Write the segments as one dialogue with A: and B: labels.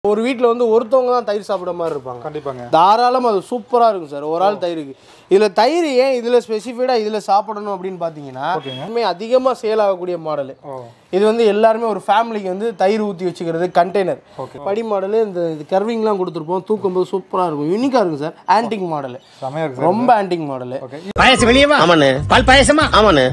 A: ஒரு வீட்டில் வந்து ஒருத்தவங்க தான் தயிர் சாப்பிட்ற மாதிரி இருப்பாங்க
B: கண்டிப்பாங்க
A: தாராளமாக அது சூப்பராக இருக்கும் சார் ஒரு ஆள் தயிருக்கு இதில் தயிர் ஏன் இதில் ஸ்பெசிஃபைடாக இதில் சாப்பிடணும் அப்படின்னு பார்த்தீங்கன்னா எல்லாமே அதிகமாக சேல் ஆகக்கூடிய மாடல்
B: ஓ
A: இது வந்து எல்லாருமே ஒரு ஃபேமிலிக்கு வந்து தயிர் ஊற்றி வச்சுக்கிறது கண்டெய்னர் படி மாடலு இந்த இது கர்விங்லாம் கொடுத்துருப்போம் தூக்கும்போது சூப்பராக இருக்கும் யூனிக்காக இருக்கும் சார் ஆன்டிக் மாடலு
B: செமையா இருக்கு சார்
A: ரொம்ப ஆன்டிக் மாடலு
C: பாயசம் வெளியே வா
D: ஆமாண்ணே
C: பால் பாயசமா
D: ஆமாண்ணே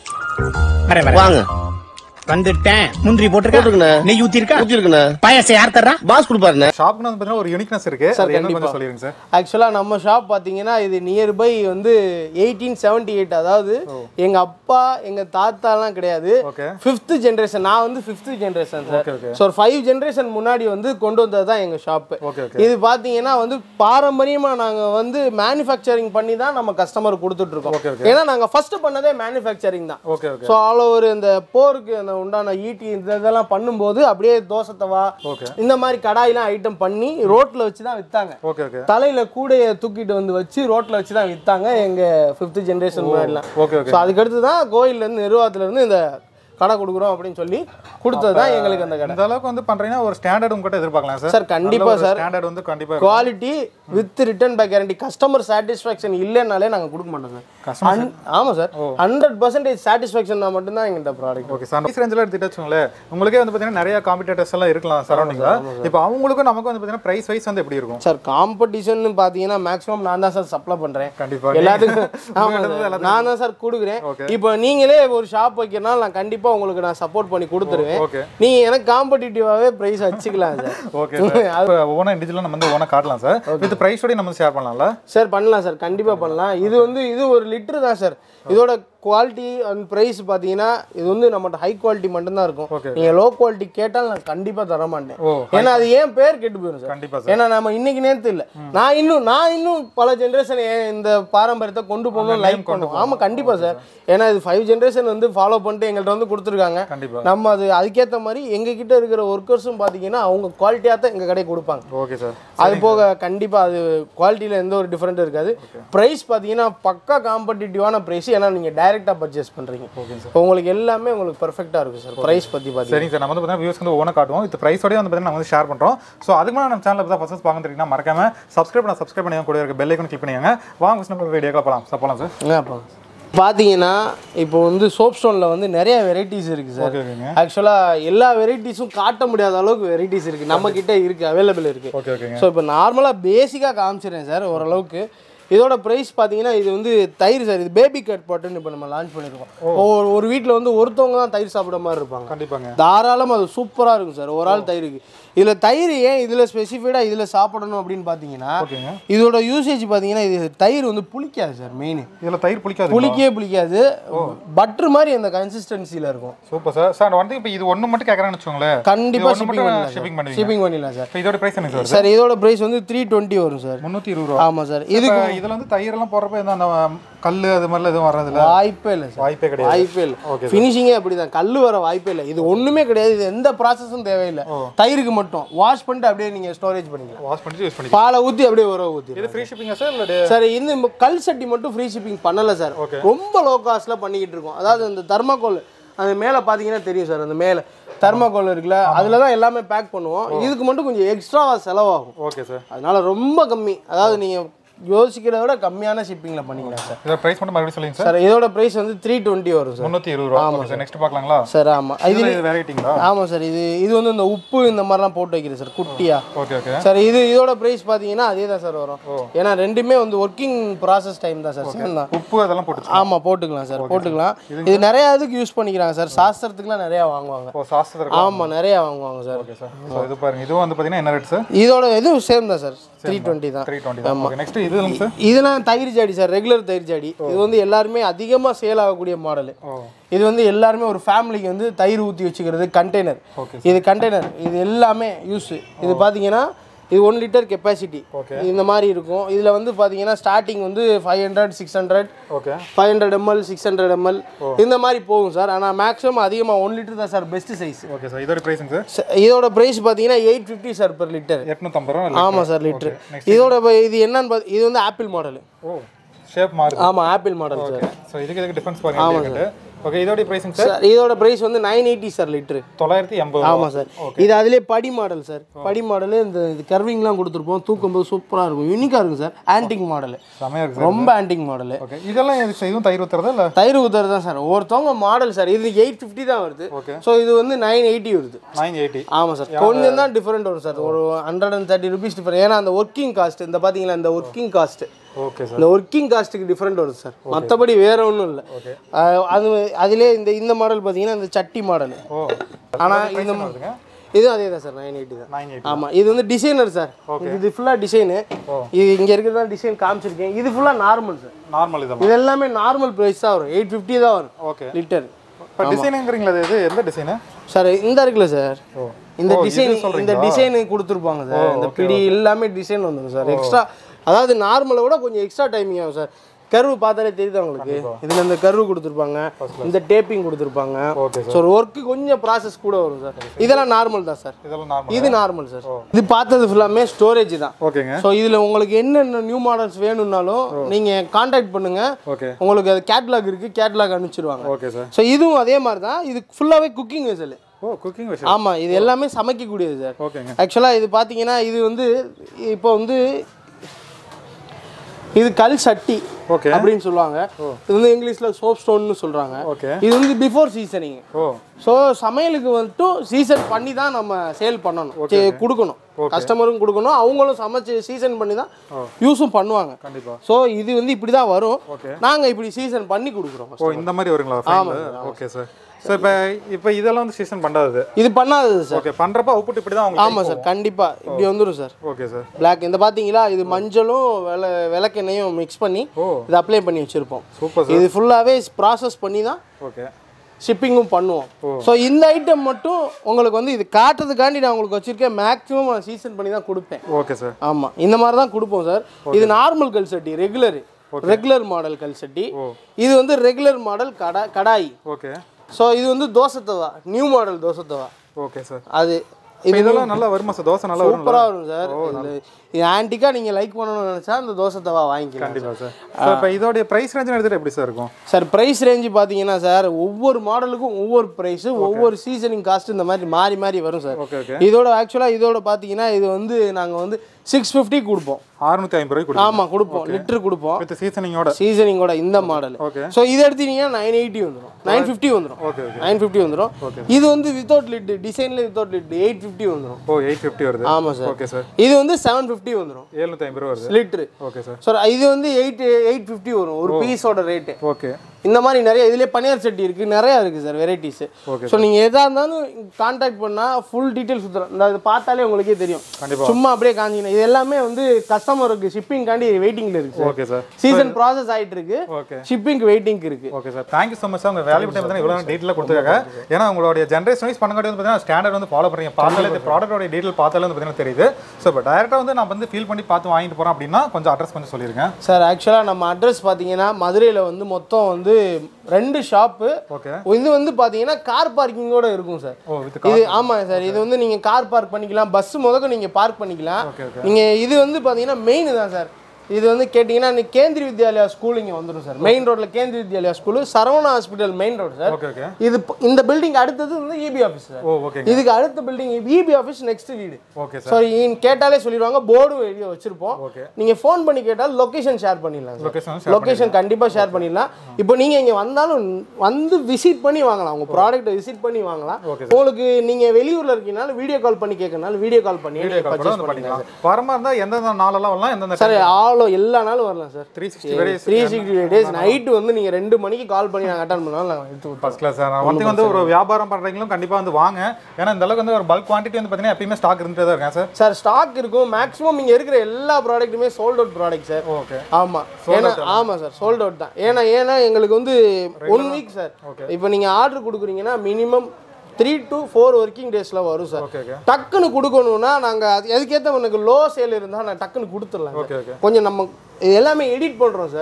C: வரேன் வரேன்
D: வாங்க
C: வந்துட்டேன் முந்திரி போட்டிருக்கா
D: போட்டிருக்கேண்ணே.
C: நெய் ஊத்தி இருக்கா
D: ஊத்தி இருக்குண்ணே
C: பாயசம் யார் தர்றா
D: பாஸ் கொடுப்பாருண்ணே
B: ஷாப்னு வந்து பார்த்தீங்கன்னா ஒரு யூனிக்னஸ் இருக்கு
A: சார்,
B: அது என்ன
A: கண்டிப்பா.
B: கொஞ்சம் சொல்லிருங்க சார்
A: ஆக்சுவலாக நம்ம ஷாப் பார்த்தீங்கன்னா இது நியர்பை வந்து எயிட்டீன் செவன்டி எயிட் அதாவது எங்கள் அப்பா எங்கள் தாத்தாலாம் கிடையாது
B: ஓகே
A: ஃபிஃப்த்து ஜென்ரேஷன் நான் வந்து fifth generation sir
B: Okay, okay.
A: So ஒரு ஃபைவ் ஜென்ரேஷன் முன்னாடி வந்து கொண்டு வந்தது தான் எங்கள் ஷாப்பு
B: ஓகே ஓகே
A: இது பார்த்தீங்கன்னா வந்து பாரம்பரியமாக நாங்கள் வந்து மேனுஃபேக்சரிங் பண்ணி தான் நம்ம கஸ்டமர் கொடுத்துட்ருக்கோம்
B: Okay, okay.
A: ஏன்னா நாங்கள் ஃபஸ்ட்டு பண்ணதே மேனுஃபேக்சரிங் தான்
B: okay okay
A: so all over இந்த போருக்கு அந்த உண்டான ஈட்டி இந்த இதெல்லாம் பண்ணும்போது அப்படியே தோசை தவா
B: ஓகே
A: இந்த மாதிரி கடாயெலாம் ஐட்டம் பண்ணி ரோட்டில் வச்சு தான் விற்றாங்க
B: ஓகே ஓகே
A: தலையில கூடைய தூக்கிட்டு வந்து வச்சு ரோட்ல வச்சு தான் வித்தாங்க எங்க ஃபிஃப்த் ஜென்ரேஷன் முன்னாடிலாம்
B: ஓகே ஓகே
A: ஸோ அதுக்கடுத்து தான் கோயில்ல இருந்து நிர்வாகத்துல இருந்து இந்த கடை கொடுக்குறோம் அப்படின்னு சொல்லி கொடுத்தது தான் எங்களுக்கு அந்த கடை
B: இந்த அளவுக்கு வந்து பண்றீங்கன்னா ஒரு ஸ்டாண்டர்ட் உங்ககிட்ட எதிர்பார்க்கலாம் சார்
A: சார் கண்டிப்பா சார்
B: ஸ்டாண்டர்ட் வந்து கண்டிப்பா இருக்கும்.
A: Quality with return back guarantee customer satisfaction இல்லைனாலே நாங்கள் கொடுக்க மாட்டோம் சார்
B: Customer
A: அன்- ஆமா சார் ஹண்ட்ரட் பர்சன்டேஜ் சாட்டிஸ்ஃபேக்ஷன் தான் மட்டும்தான் எங்கள்கிட்ட ப்ராடக்ட்
B: ஓகே சார் ப்ரைஸ் ரேஞ்சில் எடுத்துட்டு வச்சுக்கோங்களேன் உங்களுக்கே வந்து பார்த்தீங்கன்னா நிறைய காம்படிட்டர்ஸ் எல்லாம் இருக்கலாம் சரௌண்டிங்கில் இப்போ அவங்களுக்கும் நமக்கு வந்து பார்த்தீங்கன்னா ப்ரைஸ் வைஸ் வந்து எப்படி இருக்கும்
A: சார் காம்படிஷன் பார்த்தீங்கன்னா மேக்ஸிமம் நான் தான் சார் சப்ளை பண்ணுறேன்
B: கண்டிப்பா
A: எல்லாத்துக்கும் ஆமா
B: உங்கள்ட்ட
A: சார்.
B: இருந்து
A: நான் தான் சார் கொடுக்குறேன்
B: Okay.
A: இப்போ நீங்களே ஒரு ஷாப் வைக்கிறனால நான் கண்டிப்பா உங்களுக்கு நான் சப்போர்ட் பண்ணி கொடுத்துருவேன்
B: ஓகே
A: நீங்க எனக்கு காம்படிட்டிவாவே பிரைஸ் வச்சுக்கலாம் சார்
B: ஓகே சார் ஓனா இண்டிவிஜுவலாக நம்ம வந்து ஓனா காட்டலாம் சார் வித் ப்ரைஸோடய நம்ம ஷேர் பண்ணலாம்ல
A: சார் பண்ணலாம் சார் கண்டிப்பா பண்ணலாம் இது வந்து இது ஒரு லிட்டர் தான் சார் இதோட குவாலிட்டி அண்ட் ப்ரைஸ் பார்த்தீங்கன்னா இது வந்து நம்மகிட்ட ஹை குவாலிட்டி மட்டும்தான் இருக்கும்
B: Okay.
A: நீங்க லோ குவாலிட்டி கேட்டால் நான் கண்டிப்பா தர மாட்டேன்
B: ஓ
A: ஏன்னா அது ஏன் பேர் கெட்டு போயிடும் சார்
B: கண்டிப்பா சார்
A: ஏன்னா நம்ம இன்னைக்கு நேரத்து இல்ல நான் இன்னும் நான் இன்னும் பல ஜென்ரேஷன் இந்த பாரம்பரியத்தை கொண்டு போகணும் லைக் பண்ணுவோம் ஆமா கண்டிப்பா சார் ஏன்னா இது ஃபைவ் ஜென்ரேஷன் வந்து ஃபாலோ பண்ணிட்டு எங்கள்கிட்ட வந்து கொடுத்துருக்காங்க
B: கண்டிப்பா
A: நம்ம அது அதுக்கேற்ற மாதிரி எங்க கிட்ட இருக்கிற ஒர்க்கர்ஸும் பார்த்தீங்கன்னா அவங்க குவாலிட்டியாக தான் எங்க கடைக்கு கொடுப்பாங்க
B: ஓகே சார்
A: அது போக கண்டிப்பா அது குவாலிட்டியில் எந்த ஒரு டிஃப்ரெண்ட் இருக்காது ப்ரைஸ் பார்த்தீங்கன்னா பக்கா காம்படிட்டிவான ப்ரைஸ் ஏன்னா நீங்க டைரெக்டாக பர்ச்சேஸ் பண்றீங்க
B: ஓகே சார்
A: உங்களுக்கு எல்லாமே உங்களுக்கு பெர்ஃபெக்டாக இருக்கும் சார் ப்ரைஸ் பற்றி பார்த்தீங்கன்னா
B: சரிங்க சார் நம்ம வந்து பார்த்தீங்கன்னா வியூஸ் வந்து ஓன காட்டுவோம் வித் ப்ரைஸோடய வந்து பார்த்தீங்கன்னா நம்ம வந்து ஷேர் பண்ணுறோம் ஸோ அதுக்கு மேலே நம்ம சேனலில் தான் ஃபஸ்ட் பார்க்க தெரியுங்கன்னா மறக்காம சப்ஸ்கிரைப் பண்ண சப்ஸ்கிரைப் பண்ணி கூட இருக்க பெல் ஐக்கன் கிளிக் பண்ணிங்க வாங்க நம்ம வீடியோக்களை போகலாம் சார் போகலாம் சார்
A: என்ன அப்போ பார்த்தீங்கன்னா இப்போ வந்து சோப் ஸ்டோனில் வந்து நிறைய வெரைட்டிஸ் இருக்குது சார்
B: ஓகே ஓகேங்க
A: ஆக்சுவலாக எல்லா வெரைட்டிஸும் காட்ட முடியாத அளவுக்கு வெரைட்டிஸ் இருக்குது நம்ம கிட்ட இருக்குது அவைலபிள் இருக்குது
B: ஓகே ஓகேங்க
A: ஸோ இப்போ நார்மலாக பேசிக்காக காமிச்சிடுறேன் சார் ஓரளவுக்கு இதோட ப்ரைஸ் பார்த்தீங்கன்னா இது வந்து தயிர் சார் இது பேபி கட் பாட்டுன்னு இப்போ நம்ம லான்ச் பண்ணியிருக்கோம் ஒரு ஒரு வீட்டில் வந்து ஒருத்தவங்க தான் தயிர் சாப்பிட்ற மாதிரி இருப்பாங்க
B: கண்டிப்பாங்க
A: தாராளமாக அது சூப்பராக இருக்கும் சார் ஒரு ஆள் தயிருக்கு இதில் தயிர் ஏன் இதில் ஸ்பெசிஃபைடாக இதில் சாப்பிடணும் அப்படின்னு பார்த்தீங்கன்னா
B: ஓகேங்க
A: இதோட யூசேஜ் பார்த்தீங்கன்னா இது தயிர் வந்து புளிக்காது சார் மெயின்
B: இதில் தயிர் புளிக்காது
A: புளிக்கவே புளிக்காது பட்டர் மாதிரி அந்த கன்சிஸ்டன்சியில் இருக்கும்
B: சூப்பர் சார் சார் வந்து இப்போ இது ஒன்று மட்டும் கேட்குறேன்னு வச்சுக்கோங்களேன்
A: கண்டிப்பாக
B: இது ஒண்ணு
A: ஷிப்பிங்
B: மட்டும்
A: பண்ணிடலாம்
B: shipping பண்ணுவீங்க.
A: ஷிப்பிங் பண்ணிடலாம் சார்
B: இப்போ இதோட ப்ரைஸ் என்ன சார்
A: சார் இதோட ப்ரைஸ் வந்து த்ரீ டுவெண்ட்டி வரும் சார்
B: முந்நூற்றி இருபது ரூபா
A: ஆமாம் சார்
B: இது
A: இதுக்கு
B: இதில் வந்து தயிரெல்லாம் போடுறப்ப எந்த அந்த கல் அது மாதிரிலாம் எதுவும் வர்றதில்ல
A: வாய்ப்பே இல்லை சார்
B: வாய்ப்பே கிடையாது
A: வாய்ப்பே இல்லை
B: Okay,
A: ஃபினிஷிங்கே அப்படி தான் கல் வர வாய்ப்பே இல்லை இது ஒன்றுமே கிடையாது இது எந்த ப்ராசஸும் தேவையில்லை தயிருக்கு மட்டும் வாஷ் பண்ணிட்டு அப்படியே நீங்கள் ஸ்டோரேஜ் பண்ணிக்கலாம்
B: வாஷ் பண்ணிட்டு யூஸ் பண்ணிக்கலாம்
A: பாலை ஊற்றி அப்படியே உர ஊற்றி
B: இது ஃப்ரீ ஷிப்பிங்கா சார் இல்லை
A: சார் இந்த ம- கல் சட்டி மட்டும் ஃப்ரீ ஷிப்பிங் பண்ணலை சார்
B: Okay.
A: ரொம்ப லோ காஸ்ட்டில் பண்ணிக்கிட்டு இருக்கோம் அதாவது இந்த தர்மாக்கோல் அந்த மேலே பார்த்தீங்கன்னா தெரியும் சார் அந்த மேலே தர்மாக்கோல் இருக்குல்ல அதில் தான் எல்லாமே பேக் பண்ணுவோம் இதுக்கு மட்டும் கொஞ்சம் எக்ஸ்ட்ராவாக செலவாகும்
B: ஓகே சார்
A: அதனால ரொம்ப கம்மி அதாவது நீங்கள் யோசிக்கிறத விட கம்மியான ஷிப்பிங்கில் பண்ணிக்கலாம் சார்
B: இதோட ப்ரைஸ் மட்டும் மறுபடியும் சொல்லுங்க சார்
A: சார் இதோட ப்ரைஸ் வந்து த்ரீ டுவெண்ட்டி வரும் சார்
B: முந்நூற்றி இருபது ரூபா ஓகே சார் நெக்ஸ்ட் பார்க்கலாங்களா
A: சார் ஆமாம் இது
B: இதில் இது வெரைட்டிங்களா
A: ஆமாம் சார் இது இது வந்து இந்த உப்பு இந்த மாதிரிலாம் போட்டு வைக்கிறேன் சார் குட்டியா
B: ஓகே ஓகே
A: சார் இது இதோட ப்ரைஸ் பார்த்தீங்கன்னா அதே தான் சார் வரும் ஏன்னா ரெண்டுமே வந்து ஒர்க்கிங் ப்ராசஸ் டைம் தான் சார் சேம் தான்
B: உப்பு அதெல்லாம் போட்டு
A: ஆமாம் போட்டுக்கலாம் சார் போட்டுக்கலாம் இது நிறைய இதுக்கு யூஸ் பண்ணிக்கிறாங்க சார் சாஸ்திரத்துக்குலாம் நிறையா வாங்குவாங்க
B: ஓ சாஸ்திரம் இருக்கு
A: ஆமாம் நிறையா வாங்குவாங்க சார்
B: ஓகே சார் ஸோ இது பாருங்க இதுவும் வந்து பார்த்தீங்கன்னா என்ன ரேட் சார்
A: இதோட இதுவும் சேம் தான் சார் த்ரீ டுவெண்ட்டி தான்
B: த்ரீ டுவெண்ட்டி தான் ஓகே நெக்ஸ்ட் இது இல்லைங்க சார்
A: இதெல்லாம் தயிர் ஜாடி சார் ரெகுலர் தயிர் ஜாடி இது வந்து எல்லாருமே அதிகமாக சேல் ஆகக்கூடிய மாடல்
B: ஓ
A: இது வந்து எல்லாருமே ஒரு ஃபேமிலிக்கு வந்து தயிர் ஊற்றி வச்சுக்கிறது கண்டெய்னர்
B: Okay,
A: இது கண்டெய்னர் இது எல்லாமே யூஸ் இது பார்த்தீங்கன்னா இது ஒன் லிட்டர் கெப்பாசிட்டி
B: Okay.
A: இந்த மாதிரி இருக்கும் இதில் வந்து பார்த்தீங்கன்னா ஸ்டார்டிங் வந்து five hundred six hundred
B: okay
A: five hundred ml six hundred ml இந்த மாதிரி போகும் சார் ஆனால் மேக்ஸிமம் அதிகமாக ஒன் லிட்டர் தான் sir best size
B: okay sir இதோட ப்ரைஸுங்க சார்
A: இதோட ப்ரைஸ் பார்த்தீங்கன்னா eight fifty sir per litre
B: எட்நூற்றம்பது ரூபா
A: ஆமாம் சார் லிட்டர் இதோட ப- இது என்னன்னு பார்த்து இது வந்து ஆப்பிள் மாடல்
B: ஓ ஷேப் மாறுது
A: ஆமாம் ஆப்பிள் மாடல் சார்
B: ஸோ இதுக்கு இதுக்கு டிஃபரன்ஸ் பாருங்க ஓகே இதோட பிரைசிங் சார்
A: சார் இதோட ப்ரைஸ் வந்து நைன் எயிட்டி சார் லிட்ரு
B: தொள்ளாயிரத்தி எண்பது
A: ஆமாம் சார் இது அதிலே படி மாடல் சார் படி மாடலு இந்த இது கர்விங்லாம் கொடுத்துருப்போம் தூக்கும்போது சூப்பராக இருக்கும் யூனிக்காக இருக்கும் சார் ஆன்டிக் மாடலு
B: செமையா இருக்கு
A: ரொம்ப ஆன்டிக் மாடலு
B: ஓகே இதெல்லாம் எதுக்கு சார்? இதுவும் தயிர் ஊத்துறதா இல்லை
A: தயிர் ஊத்துறது தான் சார் ஒருத்தவங்க மாடல் சார் இது எயிட் ஃபிஃப்டி தான் வருது
B: Okay.
A: ஸோ இது வந்து நைன் எயிட்டி வருது
B: நைன் எயிட்டி
A: ஆமாம் சார் கொஞ்சம் தான் டிஃப்ரெண்ட் வரும் சார் ஒரு hundred and thirty rupees different ஏன்னா அந்த ஒர்க்கிங் காஸ்ட் இந்த பார்த்தீங்களா இந்த ஒர்க்கிங் காஸ்ட்
B: ஓகே சார்
A: இந்த ஒர்க்கிங் காஸ்ட்டுக்கு டிஃப்ரெண்ட் வருது சார் மற்றபடி வேற ஒன்றும் இல்லை அது அதிலே இந்த இந்த மாடல் பார்த்தீங்கன்னா இந்த சட்டி மாடல்
B: ஓ
A: ஆனால் இந்த
B: வருதுங்க
A: இது அதே தான் சார் நைன் எயிட்டி தான்
B: நைன் எயிட்டி
A: ஆமாம் இது வந்து டிசைனர் சார் இது ஃபுல்லாக டிசைனு இது இங்கே இருக்கிறதா டிசைன் காமிச்சிருக்கேன் இது ஃபுல்லாக நார்மல் சார்
B: நார்மல் இதெல்லாம்
A: இது எல்லாமே நார்மல் ப்ரைஸ் தான் வரும் எயிட் ஃபிஃப்டி தான் வரும்
B: ஓகே
A: லிட்டர்
B: இப்போ டிசைனுங்கிறீங்களா இது எந்த டிசைனு
A: சார் இந்த இருக்குல்ல சார்
B: ஓ
A: இந்த
B: ஓ, இது
A: டிசைன் இந்த
B: சொல்றீங்களா?
A: டிசைன் கொடுத்துருப்பாங்க சார் இந்த பிடி எல்லாமே டிசைன் வந்துடும் சார் எக்ஸ்ட்ரா அதாவது நார்மலை விட கொஞ்சம் எக்ஸ்ட்ரா டைமிங் ஆகும் சார் கர்வு பார்த்தாலே தெரியுது உங்களுக்கு இதில் இந்த கர்வு கொடுத்துருப்பாங்க இந்த டேப்பிங் கொடுத்துருப்பாங்க
B: ஓகே
A: ஸோ ஒரு ஒர்க்கு கொஞ்சம் ப்ராசஸ் கூட வரும் சார் இதெல்லாம் நார்மல் தான் சார்
B: இதெல்லாம் நார்மல்
A: இது நார்மல் சார் இது பார்த்தது ஃபுல்லாமே ஸ்டோரேஜ் தான்
B: ஓகேங்க
A: ஸோ இதில் உங்களுக்கு என்னென்ன நியூ மாடல்ஸ் வேணும்னாலும் நீங்கள் காண்டாக்ட் பண்ணுங்கள்
B: ஓகே
A: உங்களுக்கு அது கேட்லாக் இருக்குது கேட்லாக் அனுப்பிச்சிடுவாங்க
B: ஓகே சார்
A: ஸோ இதுவும் அதே மாதிரி தான் இது ஃபுல்லாகவே குக்கிங் வெசல்
B: ஓ குக்கிங் விஷயம்
A: ஆமாம் இது எல்லாமே சமைக்கக்கூடியது சார்
B: ஓகேங்க
A: ஆக்சுவலாக இது பார்த்தீங்கன்னா இது வந்து இப்போ வந்து இது கல் சட்டி
B: ஓகே
A: அப்படின்னு சொல்லுவாங்க இது வந்து இங்கிலீஷில் சோப் ஸ்டோன்னு சொல்கிறாங்க
B: ஓகே
A: இது வந்து பிஃபோர் சீசனிங்
B: ஓ
A: ஸோ சமையலுக்கு மட்டும் சீசன் பண்ணி தான் நம்ம சேல் பண்ணணும் சே- கொடுக்கணும் கஸ்டமரும் கொடுக்கணும் அவங்களும் சமைச்சு சீசன் பண்ணி தான் யூஸும் பண்ணுவாங்க
B: கண்டிப்பா
A: ஸோ இது வந்து இப்படி தான் வரும்
B: Okay.
A: நாங்கள் இப்படி சீசன் பண்ணி கொடுக்குறோம்
B: ஓ இந்த மாதிரி வருங்களா ஃபைனல் ஓகே சார் சார் இப்போ இப்போ இதெல்லாம் வந்து சீசன் பண்ணாதது
A: இது பண்ணாதது சார்
B: ஓகே பண்ணுறப்ப அவுட்புட் இப்படி தான் உங்களுக்கு
A: ஆமாம் சார் கண்டிப்பாக இப்படி வந்துடும் சார்
B: ஓகே சார்
A: பிளாக் இந்த பார்த்தீங்களா இது மஞ்சளும் வெள விளக்கெண்ணையும் மிக்ஸ் பண்ணி
B: ஓ
A: இது அப்ளை பண்ணி வச்சுருப்போம்
B: சூப்பர் சார்
A: இது ஃபுல்லாகவே ப்ராசஸ் பண்ணி தான்
B: ஓகே
A: ஷிப்பிங்கும் பண்ணுவோம் ஸோ இந்த ஐட்டம் மட்டும் உங்களுக்கு வந்து இது காட்டுறதுக்காண்டி நான் உங்களுக்கு வச்சுருக்கேன் மேக்ஸிமம் நான் சீசன் பண்ணி தான் கொடுப்பேன்
B: ஓகே சார்
A: ஆமாம் இந்த மாதிரி தான் கொடுப்போம் சார் இது நார்மல் கல் சட்டி ரெகுலர் ரெகுலர் மாடல் கல் சட்டி இது வந்து ரெகுலர் மாடல் கடா கடாய்
B: ஓகே
A: ஸோ இது வந்து தோசை தவா நியூ மாடல் தோசை தவா
B: ஓகே சார்
A: அது
B: இப்போ இதெல்லாம் நல்லா வருமா சார் தோசை நல்லா வரும்
A: சூப்பராக வரும் சார் இது இது ஆன்டிக்காக நீங்கள் லைக் பண்ணணும்னு நினச்சா அந்த தோசை தவா வாங்கிக்கலாம்
B: கண்டிப்பாக சார் சார் இப்போ இதோடைய ப்ரைஸ் ரேஞ்ச் எடுத்துகிட்டு எப்படி சார் இருக்கும்
A: சார் ப்ரைஸ் ரேஞ்சு பார்த்தீங்கன்னா சார் ஒவ்வொரு மாடலுக்கும் ஒவ்வொரு ப்ரைஸு ஒவ்வொரு சீசனிங் காஸ்ட் இந்த மாதிரி மாறி மாறி வரும் சார்
B: ஓகே ஓகே
A: இதோட ஆக்சுவலாக இதோட பார்த்தீங்கன்னா இது வந்து நாங்கள் வந்து சிக்ஸ் ஃபிஃப்டி கொடுப்போம்
B: அறுநூத்தி ஐம்பது ரூபாய் கொடுக்கும்
A: ஆமாம் கொடுப்போம் லிட்டர் கொடுப்போம்
B: வித் சீசனிங்கோட
A: சீசனிங்கோட இந்த மாடல்
B: ஓகே
A: ஸோ இது எடுத்தீங்கன்னா நைன் எயிட்டி வந்துடும் நைன் ஃபிஃப்டி வந்துடும்
B: ஓகே ஓகே
A: நைன் ஃபிஃப்டி வந்துடும் இது வந்து வித்தவுட் லிட் டிசைனில் வித்தவுட் லிட் எயிட் ஃபிஃப்டி வந்துடும்
B: ஓ எயிட் ஃபிஃப்டி வருது
A: ஆமாம் சார்
B: ஓகே சார்
A: இது வந்து செவன் ஃபிஃப்டி வந்துடும்
B: ஏழ்நூத்தி ஐம்பது ரூபா வருது
A: லிட்ரு
B: ஓகே சார்
A: சார் இது வந்து எயிட் எயிட் ஃபிஃப்டி வரும் ஒரு பீஸோட ரேட்டு
B: ஓகே
A: இந்த மாதிரி நிறைய இதுலேயே பனியார் சட்டி இருக்குது நிறையா இருக்குது சார் வெரைட்டிஸ்
B: Okay,
A: ஸோ நீங்கள் எதாக இருந்தாலும் காண்டாக்ட் பண்ணால் ஃபுல் டீட்டெயில்ஸ் சுற்றுறோம் இந்த இது பார்த்தாலே உங்களுக்கே தெரியும்
B: கண்டிப்பா.
A: சும்மா அப்படியே காஞ்சிக்கணும் இது எல்லாமே வந்து கஸ்டமருக்கு ஷிப்பிங்காண்டி வெயிட்டிங்கில் இருக்குது sir
B: okay sir
A: season process ஆகிட்டு இருக்கு
B: ஓகே
A: ஷிப்பிங்க்கு வெயிட்டிங் இருக்குது
B: okay sir thank you so much sir உங்கள் வேல்யூ டைம் பார்த்தீங்கன்னா இவ்வளோ டீட்டெயிலாக கொடுத்துருக்காங்க ஏன்னா உங்களுடைய ஜென்ரேஷன் வைஸ் பண்ண வந்து பார்த்தீங்கன்னா ஸ்டாண்டர்ட் வந்து ஃபாலோ பண்ணுறீங்க பார்த்தாலே இந்த ப்ராடக்டோட டீட்டெயில் பார்த்தாலே வந்து பார்த்தீங்கன்னா தெரியுது ஸோ இப்போ டேரெக்டாக வந்து நான் வந்து ஃபீல் பண்ணி பார்த்து வாங்கிட்டு போகிறேன் அப்படின்னா கொஞ்சம் அட்ரஸ் கொஞ்சம் சொல்லிருங்க
A: சார் ஆக்சுவலாக நம்ம அட்ரஸ் பார்த்தீங்கன்னா மதுரையில் வந்து மொத்தம் வந்து ரெண்டு ஷாப்பு
B: ஓகே
A: இது வந்து பார்த்தீங்கன்னா கார் பார்க்கிங்கோட இருக்கும் சார்
B: ஓ வித்
A: இது ஆமாம் சார் இது வந்து நீங்கள் கார் பார்க் பண்ணிக்கலாம் பஸ் முதக்க நீங்கள் பார்க் பண்ணிக்கலாம்
B: ஓகே ஓகே
A: நீங்கள் இது வந்து பார்த்தீங்கன்னா மெயின் தான் சார் இது வந்து கேட்டிங்கன்னா நீ கேந்திரி வித்யாலயா ஸ்கூல் இங்கே வந்துடும் சார் மெயின் ரோட்டில் Kendriya Vidyalaya school Saravana hospital main road sir
B: okay okay
A: இது ப- இந்த பில்டிங் அடுத்தது வந்து இபி ஆஃபீஸ் சார்
B: ஓ ஓகேங்க
A: இதுக்கு அடுத்த பில்டிங் இபி ஆஃபீஸ் நெக்ஸ்ட் வீடு
B: ஓகே சார்
A: ஸோ கேட்டாலே சொல்லிடுவாங்க போர்டும் எழுதி வச்சிருப்போம்
B: ஓகே
A: நீங்கள் ஃபோன் பண்ணி கேட்டால் லொக்கேஷன் ஷேர் பண்ணிடலாம் சார்
B: லொகேஷன்
A: லொகேஷன் கண்டிப்பாக ஷேர் பண்ணிடலாம் இப்போ நீங்கள் இங்கே வந்தாலும் வந்து விசிட் பண்ணி வாங்கலாம் உங்கள் ப்ராடக்ட்டை விசிட் பண்ணி வாங்கலாம்
B: Okay,
A: உங்களுக்கு நீங்கள் வெளியூரில் இருக்கீங்கனாலும் வீடியோ கால் பண்ணி கேட்கறனாலும் வீடியோ கால் பண்ணி
B: வீடியோ கால் கூட
A: பர்ச்சேஸ்
B: வந்து
A: பண்ணிக்கலாம்
B: பண்ணிக்கலாம் வரமா இருந்தால் எந்தெந்த நாளெல்லாம் வரலாம் எந்தெந்த
A: சார் ஆளோ எல்லா நாளும் வரலாம் sir
B: three sixty days
A: three sixty days night வந்து நீங்கள் ரெண்டு மணிக்கு கால் பண்ணி நாங்கள் அட்டன் பண்ணாலும் நாங்கள் எடுத்து கொடுப்போம்
B: ஃபர்ஸ்ட் கிளாஸ் சார் வந்து வந்து ஒரு வியாபாரம் பண்ணுறீங்களும் கண்டிப்பாக வந்து வாங்க ஏன்னா இந்த அளவுக்கு வந்து ஒரு பல்க் குவான்டிட்டி வந்து பார்த்தீங்கன்னா எப்பயுமே ஸ்டாக் இருந்துட்டு தான் இருக்கேன் சார்
A: சார் ஸ்டாக் இருக்கும் மேக்ஸிமம் இங்கே இருக்கிற எல்லா ப்ராடக்ட்டுமே sold out product sir
B: okay
A: ஆமாம் ஏன்னா ஆமாம் சார் சோல்ட் அவுட் தான் ஏன்னா ஏன்னா எங்களுக்கு வந்து ஒன் வீக் சார் இப்போ நீங்கள் ஆர்டர் கொடுக்குறீங்கன்னா minimum three to four working டேஸில் வரும் சார்
B: ஓகே ஓகே
A: டக்குன்னு கொடுக்கணும்னா நாங்கள் அது அதுக்கேற்ற எனக்கு லோ சேல் இருந்தால் நான் டக்குன்னு கொடுத்துடலாம்
B: ஓகே ஓகே
A: கொஞ்சம் நம்ம இது எல்லாமே எடிட் பண்ணுறோம் சார்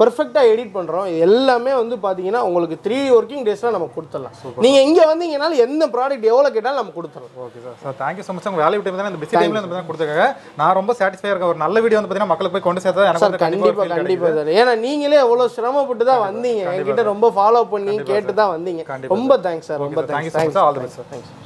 A: பெர்ஃபெக்டாக எடிட் பண்ணுறோம் இது எல்லாமே வந்து பார்த்தீங்கன்னா உங்களுக்கு த்ரீ ஒர்க்கிங் டேஸில் நம்ம கொடுத்துடலாம் நீங்கள் இங்கே வந்தீங்கனாலும் எந்த ப்ராடக்ட் எவ்வளோ கேட்டாலும் நம்ம கொடுத்துடலாம்
B: okay sir sir thank you so much உங்கள் வேலையை விட்டு இந்த பிஸி டைமில் வந்து கொடுத்துருக்காங்க நான் ரொம்ப சாட்டிஸ்ஃபை இருக்கேன் ஒரு நல்ல வீடியோ வந்து பார்த்தீங்கன்னா மக்களுக்கு போய் கொண்டு சேர்த்தா எனக்கு
A: சார்
B: வந்து கண்டிப்பாக
A: கண்டிப்பாக கண்டிப்பாக சார் ஏன்னா நீங்களே எவ்வளோ சிரமப்பட்டு தான் வந்தீங்க என்கிட்ட ரொம்ப ஃபாலோ பண்ணி கேட்டு தான் வந்தீங்க ரொம்ப தேங்க்ஸ் சார் ரொம்ப
B: thank you
A: thanks
B: so much all the best sir
A: thanks